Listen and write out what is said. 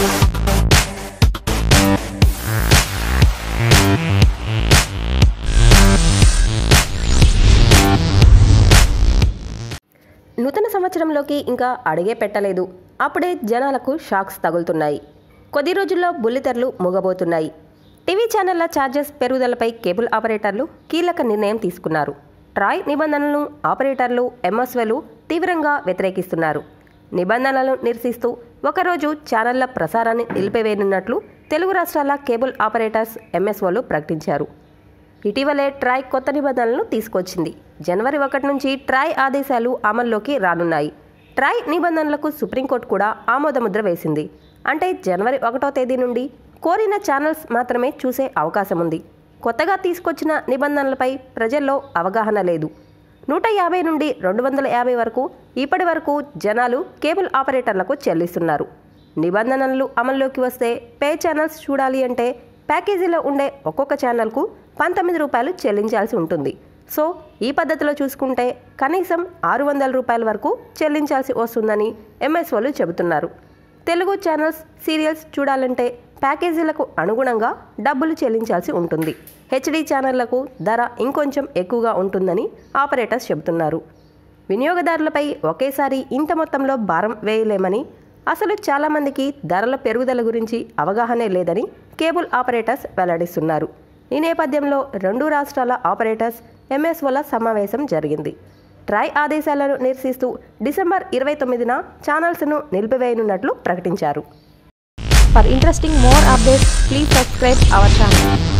నూతన సంవత్సరంలోకి ఇంకా అడుగే పెట్టలేదు అప్పుడే జనాలకు షాక్స్ తగులుతున్నాయి కొద్ది రోజుల్లో బుల్లితెరలు మూగబోతున్నాయి టీవీ ఛానళ్ల ఛార్జెస్ పెరుగుదలపై కేబుల్ ఆపరేటర్లు కీలక నిర్ణయం తీసుకున్నారు ట్రాయ్ నిబంధనలను ఆపరేటర్లు ఎంఎస్వెలు తీవ్రంగా వ్యతిరేకిస్తున్నారు నిబంధనలను నిరసిస్తూ ఒకరోజు ఛానళ్ల ప్రసారాన్ని నిలిపివేయనున్నట్లు తెలుగు రాష్ట్రాల కేబుల్ ఆపరేటర్స్ ఎంఎస్ఓలు ప్రకటించారు ఇటీవలే ట్రాయ్ కొత్త నిబంధనలను తీసుకొచ్చింది జనవరి ఒకటి నుంచి ట్రాయ్ ఆదేశాలు అమల్లోకి రానున్నాయి ట్రాయ్ నిబంధనలకు సుప్రీంకోర్టు కూడా ఆమోదముద్ర వేసింది అంటే జనవరి ఒకటో తేదీ నుండి కోరిన ఛానల్స్ మాత్రమే చూసే అవకాశం ఉంది కొత్తగా తీసుకొచ్చిన నిబంధనలపై ప్రజల్లో అవగాహన లేదు నూట యాభై నుండి రెండు వందల యాభై వరకు ఇప్పటి వరకు జనాలు కేబుల్ ఆపరేటర్లకు చెల్లిస్తున్నారు నిబంధనలు అమల్లోకి వస్తే పే ఛానల్స్ చూడాలి అంటే ప్యాకేజీలో ఉండే ఒక్కొక్క ఛానల్కు పంతొమ్మిది రూపాయలు చెల్లించాల్సి ఉంటుంది సో ఈ పద్ధతిలో చూసుకుంటే కనీసం ఆరు వందల రూపాయల వరకు చెల్లించాల్సి వస్తుందని ఎంఎస్ఓలు చెబుతున్నారు తెలుగు ఛానల్స్ సీరియల్స్ చూడాలంటే ప్యాకేజీలకు అనుగుణంగా డబ్బులు చెల్లించాల్సి ఉంటుంది హెచ్డి ఛానళ్లకు ధర ఇంకొంచెం ఎక్కువగా ఉంటుందని ఆపరేటర్స్ చెబుతున్నారు వినియోగదారులపై ఒకేసారి ఇంత మొత్తంలో భారం వేయలేమని అసలు చాలామందికి ధరల పెరుగుదల గురించి అవగాహనే లేదని కేబుల్ ఆపరేటర్స్ వెల్లడిస్తున్నారు ఈ నేపథ్యంలో రెండు రాష్ట్రాల ఆపరేటర్స్ ఎంఎస్ఓల సమావేశం జరిగింది ట్రై ఆదేశాలను నిరసిస్తూ డిసెంబర్ ఇరవై తొమ్మిదిన ఛానల్స్ను నిలిపివేయనున్నట్లు ప్రకటించారు For interesting more updates, please subscribe our channel.